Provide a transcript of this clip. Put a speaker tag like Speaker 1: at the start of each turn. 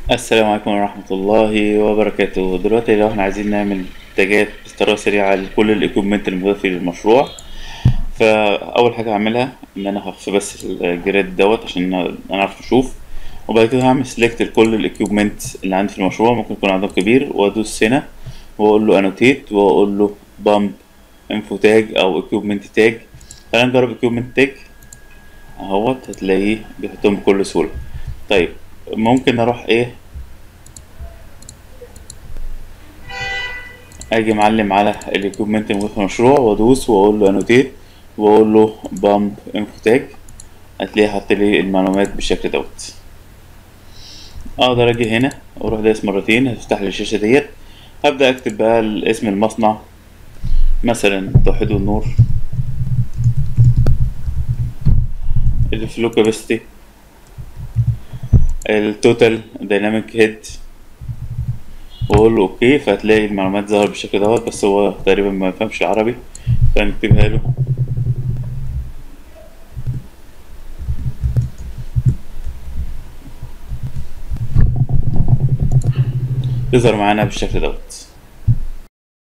Speaker 1: السلام عليكم ورحمة الله وبركاته دلوقتي لو احنا عايزين نعمل تاجات بطريقة سريعة لكل الايكوبمنت الموجودة في المشروع فأول حاجة هعملها إن أنا هخفي بس الجريد دوت عشان نعرف نشوف وبعد كده هعمل سيلكت لكل الايكوبمنت اللي عندي في المشروع ممكن يكون عدد كبير وأدوس هنا وأقول له انوتيت وأقول له بامب انفو تاج أو ايكوبمنت تاج خلينا نجرب ايكوبمنت تاج اهوت هتلاقيه بيحطهم بكل سهولة طيب ممكن اروح ايه اجي معلم على الايكوبمنت الموجود في المشروع وادوس واقول له انوتيت واقول له بامب انفو تاج هتلاقيه حط لي المعلومات بالشكل دوت اقدر اجي هنا واروح دايس مرتين هتفتح لي الشاشة ديت هبدأ اكتب بقى اسم المصنع مثلا توحيد النور الفلو كاباسيتي التوتال دايناميك هيد واقول له اوكي فهتلاقي المعلومات ظهر بالشكل دوت بس هو تقريبا ما يفهمش عربي فنكتبها له يظهر معانا بالشكل دوت